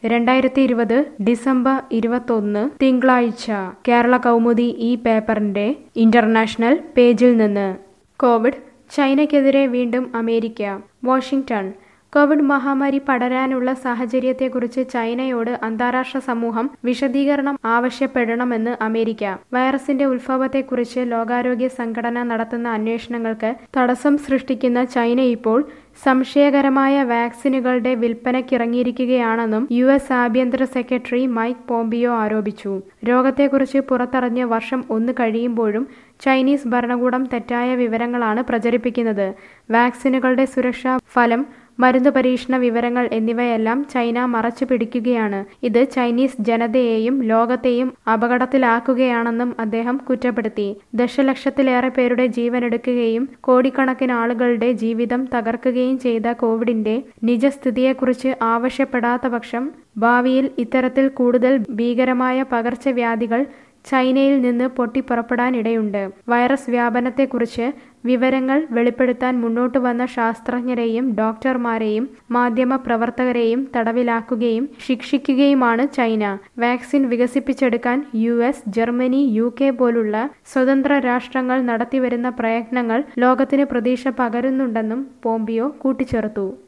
രണ്ടായിരത്തി ഇരുപത് ഡിസംബർ ഇരുപത്തൊന്ന് തിങ്കളാഴ്ച കേരള കൗമുദി ഈ പേപ്പറിന്റെ ഇന്റർനാഷണൽ പേജിൽ നിന്ന് കോവിഡ് ചൈനയ്ക്കെതിരെ വീണ്ടും അമേരിക്ക വാഷിംഗ്ടൺ കോവിഡ് മഹാമാരി പടരാനുള്ള സാഹചര്യത്തെക്കുറിച്ച് ചൈനയോട് അന്താരാഷ്ട്ര സമൂഹം വിശദീകരണം ആവശ്യപ്പെടണമെന്ന് അമേരിക്ക വൈറസിന്റെ ഉത്ഭവത്തെക്കുറിച്ച് ലോകാരോഗ്യ സംഘടന നടത്തുന്ന അന്വേഷണങ്ങൾക്ക് തടസ്സം സൃഷ്ടിക്കുന്ന ചൈന ഇപ്പോൾ സംശയകരമായ വാക്സിനുകളുടെ വിൽപ്പനയ്ക്കിറങ്ങിയിരിക്കുകയാണെന്നും യു എസ് ആഭ്യന്തര സെക്രട്ടറി മൈക്ക് പോംപിയോ ആരോപിച്ചു രോഗത്തെക്കുറിച്ച് പുറത്തറിഞ്ഞ് വർഷം ഒന്ന് കഴിയുമ്പോഴും ചൈനീസ് ഭരണകൂടം തെറ്റായ വിവരങ്ങളാണ് പ്രചരിപ്പിക്കുന്നത് വാക്സിനുകളുടെ സുരക്ഷാ ഫലം മരുന്ന് പരീക്ഷണ വിവരങ്ങൾ എന്നിവയെല്ലാം ചൈന മറച്ചു പിടിക്കുകയാണ് ഇത് ചൈനീസ് ജനതയെയും ലോകത്തെയും അപകടത്തിലാക്കുകയാണെന്നും അദ്ദേഹം കുറ്റപ്പെടുത്തി ദശലക്ഷത്തിലേറെ പേരുടെ ജീവനെടുക്കുകയും കോടിക്കണക്കിന് ആളുകളുടെ ജീവിതം തകർക്കുകയും ചെയ്ത കോവിഡിന്റെ നിജസ്ഥിതിയെക്കുറിച്ച് ആവശ്യപ്പെടാത്ത പക്ഷം ഭാവിയിൽ ഇത്തരത്തിൽ കൂടുതൽ ഭീകരമായ പകർച്ചവ്യാധികൾ ചൈനയിൽ നിന്ന് പൊട്ടിപ്പുറപ്പെടാനിടയുണ്ട് വൈറസ് വ്യാപനത്തെക്കുറിച്ച് വിവരങ്ങൾ വെളിപ്പെടുത്താൻ മുന്നോട്ട് വന്ന ശാസ്ത്രജ്ഞരെയും ഡോക്ടർമാരെയും മാധ്യമ പ്രവർത്തകരെയും തടവിലാക്കുകയും ശിക്ഷിക്കുകയുമാണ് ചൈന വാക്സിൻ വികസിപ്പിച്ചെടുക്കാൻ U S Germany U K പോലുള്ള സ്വതന്ത്ര രാഷ്ട്രങ്ങൾ നടത്തിവരുന്ന പ്രയത്നങ്ങൾ ലോകത്തിന് പ്രതീക്ഷ പകരുന്നുണ്ടെന്നും പോംപിയോ കൂട്ടിച്ചേർത്തു